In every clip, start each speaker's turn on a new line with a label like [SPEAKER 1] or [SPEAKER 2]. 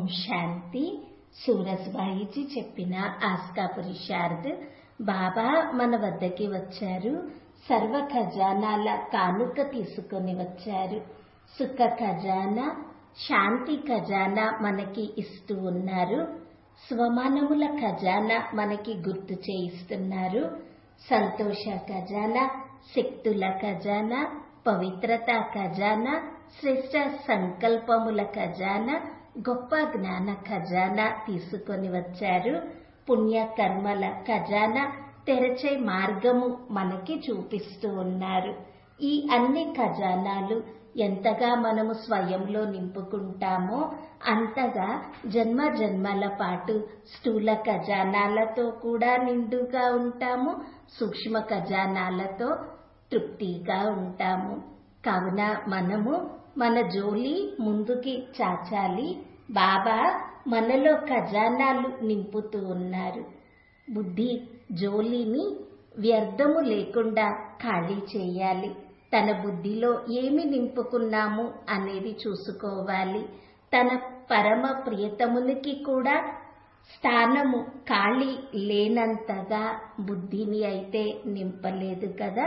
[SPEAKER 1] ఓం శాంతి సూరజ్భాయిజీ చెప్పిన ఆస్కా పురుషార్థ్ బాబా మన వద్దకి వచ్చారు సర్వ ఖజానాల కానుక తీసుకొని వచ్చారు సుఖ ఖజానా శాంతి ఖజానా మనకి ఇస్తూ ఉన్నారు స్వమానముల ఖజానా మనకి గుర్తు చేయిస్తున్నారు సంతోష ఖజానా శక్తుల ఖజానా పవిత్రత ఖజానా శ్రేష్ట సంకల్పముల ఖజానా గొప్ప జ్ఞాన ఖజానా తీసుకొని వచ్చారు పుణ్య కర్మల ఖజానా తెరచే మార్గము మనకి చూపిస్తూ ఉన్నారు ఈ అన్ని ఖజానాలు ఎంతగా మనము స్వయంలో నింపుకుంటామో అంతగా జన్మ జన్మల పాటు స్థూల ఖజానాలతో కూడా నిండుగా ఉంటాము సూక్ష్మ ఖజానాలతో తృప్తిగా ఉంటాము కావున మనము మన జోలి ముందుకి చాచాలి బాబా మనలో ఖజానాలు నింపుతూ ఉన్నారు బుద్ధి జోలిని వ్యర్థము లేకుండా ఖాళీ చేయాలి తన బుద్ధిలో ఏమి నింపుకున్నాము అనేది చూసుకోవాలి తన పరమ ప్రియతమునికి కూడా స్థానము ఖాళీ లేనంతగా బుద్ధిని అయితే నింపలేదు కదా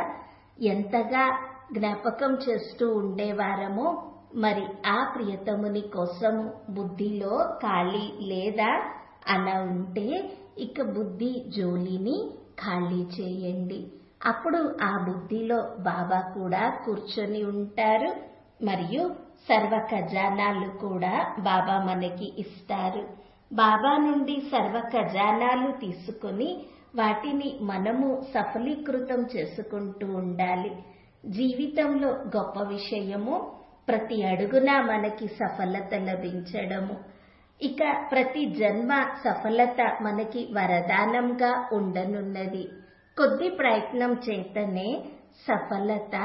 [SPEAKER 1] ఎంతగా జ్ఞాపకం చేస్తూ ఉండేవారమో మరి ఆ ప్రియతముని కోసము బుద్ధిలో ఖాళీ లేదా అలా ఉంటే ఇక బుద్ధి జోలిని ఖాళీ చేయండి అప్పుడు ఆ బుద్ధిలో బాబా కూడా కూర్చొని ఉంటారు మరియు సర్వ ఖజానాలు కూడా బాబా మనకి ఇస్తారు బాబా నుండి సర్వ ఖజానాలు తీసుకొని వాటిని మనము సఫలీకృతం చేసుకుంటూ ఉండాలి జీవితంలో గొప్ప విషయము ప్రతి అడుగున మనకి సఫలత లభించడము ఇక ప్రతి జన్మ సఫలత మనకి వరదానంగా ఉండనున్నది కొద్ది ప్రయత్నం చేతనే సఫలత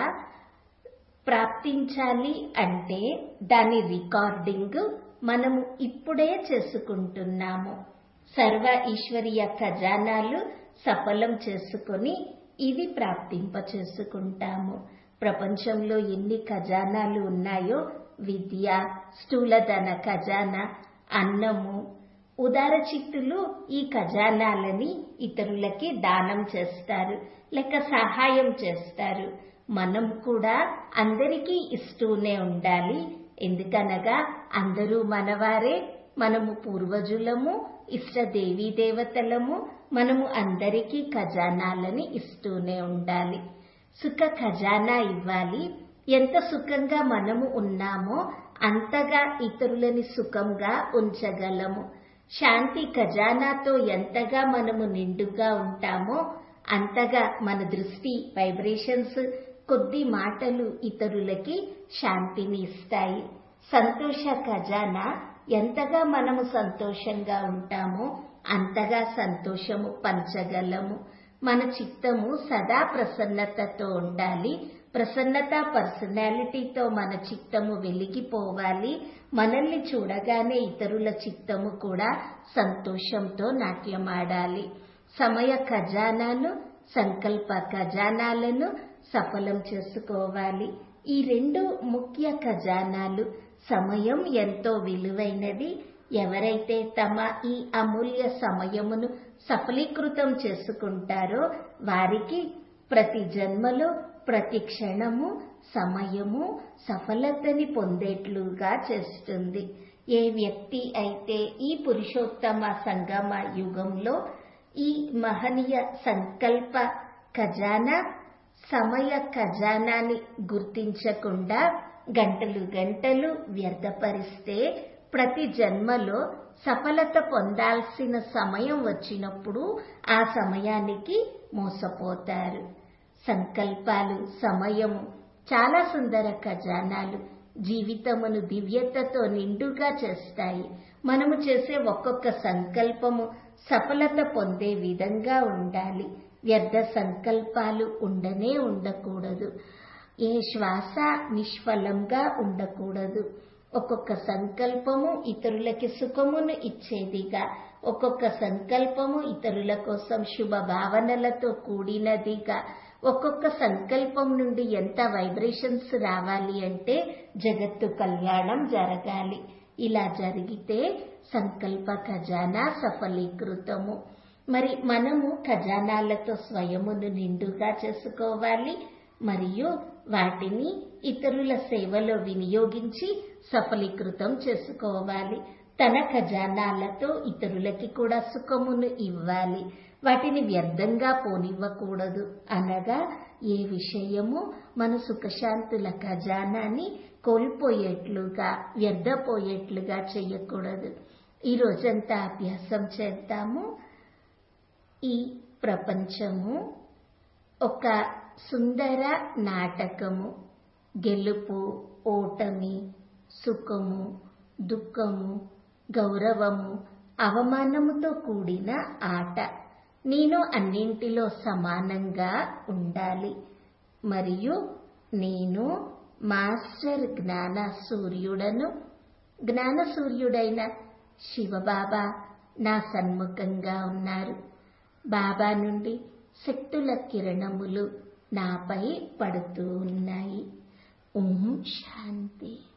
[SPEAKER 1] ప్రాప్తించాలి అంటే దాని రికార్డింగ్ మనము ఇప్పుడే చేసుకుంటున్నాము సర్వ ఈశ్వరీయ ఖజానాలు సఫలం చేసుకొని ఇది ప్రాప్తింప చేసుకుంటాము ప్రపంచంలో ఎన్ని ఖజానాలు ఉన్నాయో విద్య స్థూలధన ఖజానా అన్నము ఉదార చిత్తులు ఈ ఖజానాలని ఇతరులకి దానం చేస్తారు లేక సహాయం చేస్తారు మనం కూడా అందరికీ ఇస్తూనే ఉండాలి ఎందుకనగా అందరూ మనవారే మనము పూర్వజులము ఇష్ట దేవీ దేవతలము మనము అందరికీ ఖజానాలని ఇస్తూనే ఉండాలి సుఖ ఖజానా ఇవ్వాలి ఎంత సుఖంగా మనము ఉన్నామో అంతగా ఇతరులని సుఖంగా ఉంచగలము శాంతి ఖజానాతో ఎంతగా మనము నిండుగా ఉంటామో అంతగా మన దృష్టి వైబ్రేషన్స్ కొద్ది మాటలు ఇతరులకి శాంతిని ఇస్తాయి సంతోష ఖజానా ఎంతగా మనము సంతోషంగా ఉంటామో అంతగా సంతోషము పంచగలము మన చిత్తము సదా ప్రసన్నతతో ఉండాలి ప్రసన్నత పర్సనాలిటీతో మన చిత్తము వెలిగిపోవాలి మనల్ని చూడగానే ఇతరుల చిత్తము కూడా సంతోషంతో నాట్యమాడాలి సమయ ఖజానాను సంకల్ప ఖజానాలను సఫలం చేసుకోవాలి ఈ రెండు ముఖ్య ఖజానాలు సమయం ఎంతో విలువైనది ఎవరైతే తమ ఈ అమూల్య సమయమును సఫలీకృతం చేసుకుంటారో వారికి ప్రతి జన్మలో ప్రతి క్షణము సమయము సఫలతని పొందేట్లుగా చేస్తుంది ఏ వ్యక్తి అయితే ఈ పురుషోత్తమ సంగమ యుగంలో ఈ మహనీయ సంకల్ప ఖజానా సమయ ఖజానాని గుర్తించకుండా గంటలు గంటలు వ్యర్థపరిస్తే ప్రతి జన్మలో సఫలత పొందాల్సిన సమయం వచ్చినప్పుడు ఆ సమయానికి మోసపోతారు సంకల్పాలు సమయము చాలా సుందర ఖజానాలు జీవితమును దివ్యతతో నిండుగా చేస్తాయి మనము చేసే ఒక్కొక్క సంకల్పము సఫలత పొందే విధంగా ఉండాలి వ్యర్థ సంకల్పాలు ఉండనే ఉండకూడదు ఏ శ్వాస నిష్ఫలంగా ఉండకూడదు ఒక్కొక్క సంకల్పము ఇతరులకి సుఖమును ఇచ్చేదిగా ఒక్కొక్క సంకల్పము ఇతరుల కోసం శుభ భావనలతో కూడినదిగా ఒక్కొక్క సంకల్పం నుండి ఎంత వైబ్రేషన్స్ రావాలి అంటే జగత్తు కళ్యాణం జరగాలి ఇలా జరిగితే సంకల్ప ఖజానా సఫలీకృతము మరి మనము ఖజానాలతో స్వయమును నిండుగా చేసుకోవాలి మరియు వాటిని ఇతరుల సేవలో వినియోగించి సఫలీకృతం చేసుకోవాలి తన ఖజానాలతో ఇతరులకి కూడా సుఖమును ఇవ్వాలి వాటిని వ్యర్థంగా పోనివ్వకూడదు అనగా ఏ విషయము మన సుఖశాంతుల ఖజానాన్ని కోల్పోయేట్లుగా వ్యర్థపోయేట్లుగా చేయకూడదు ఈ రోజంతా అభ్యాసం చేద్దాము ఈ ప్రపంచము ఒక సుందర నాటకము గెలుపు ఓటమి సుఖము దుఃఖము గౌరవము అవమానముతో కూడిన ఆట నేను అన్నింటిలో సమానంగా ఉండాలి మరియు నేను మాస్టర్ జ్ఞాన సూర్యుడను జ్ఞాన సూర్యుడైన శివబాబా నా సన్ముఖంగా ఉన్నారు బాబా నుండి శక్తుల కిరణములు నాపై పడుతూ ఉన్నాయి ఓం శాంతి